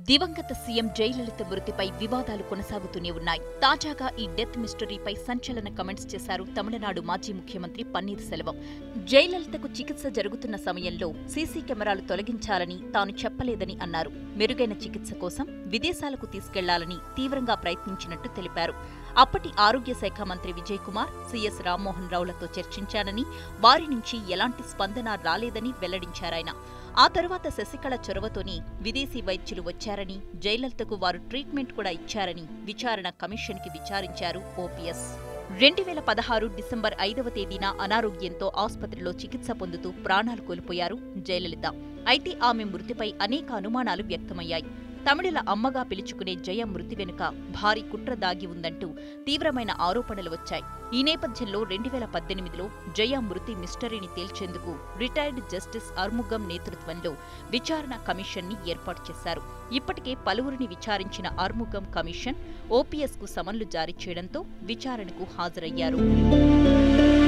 దివంగత సీఎం జయలలిత మృతిపై వివాదాలు కొనసాగుతూనే ఉన్నాయి తాజాగా ఈ డెత్ మిస్టరీపై సంచలన కమెంట్స్ చేశారు తమిళనాడు మాజీ ముఖ్యమంత్రి పన్నీర్ సెల్వం జయలలితకు చికిత్స జరుగుతున్న సమయంలో సీసీ కెమెరాలు తొలగించాలని తాను చెప్పలేదని అన్నారు మెరుగైన చికిత్స కోసం విదేశాలకు తీసుకెళ్లాలని తీవ్రంగా ప్రయత్నించినట్టు తెలిపారు అప్పటి ఆరోగ్య శాఖ మంత్రి విజయ్ కుమార్ సీఎస్ రామ్మోహన్ రావులతో చర్చించానని వారి నుంచి ఎలాంటి స్పందన రాలేదని వెల్లడించారాయన ఆ తరువాత శశికళ చొరవతోనే విదేశీ వైద్యులు వచ్చారని జయలలితకు వారు ట్రీట్మెంట్ కూడా ఇచ్చారని విచారణ కమిషన్కి విచారించారు ఓపీఎస్ రెండు వేల పదహారు డిసెంబర్ ఐదవ తేదీన అనారోగ్యంతో ఆసుపత్రిలో చికిత్స పొందుతూ ప్రాణాలు కోల్పోయారు జయలలిత అయితే ఆమె మృతిపై అనేక అనుమానాలు వ్యక్తమయ్యాయి తమిళుల అమ్మగా పిలుచుకునే జయ మృతి వెనుక భారీ కుట్ర దాగి ఉందంటూ తీవ్రమైన ఆరోపణలు వచ్చాయి ఈ నేపథ్యంలో రెండు వేల పద్దెనిమిదిలో జయ మృతి మిస్టరీని తేల్చేందుకు రిటైర్డ్ జస్టిస్ అర్ముగం నేతృత్వంలో విచారణ కమిషన్ని ఏర్పాటు చేశారు ఇప్పటికే పలువురిని విచారించిన అర్ముగం కమిషన్ ఓపీఎస్కు సమన్లు జారీ చేయడంతో విచారణకు హాజరయ్యారు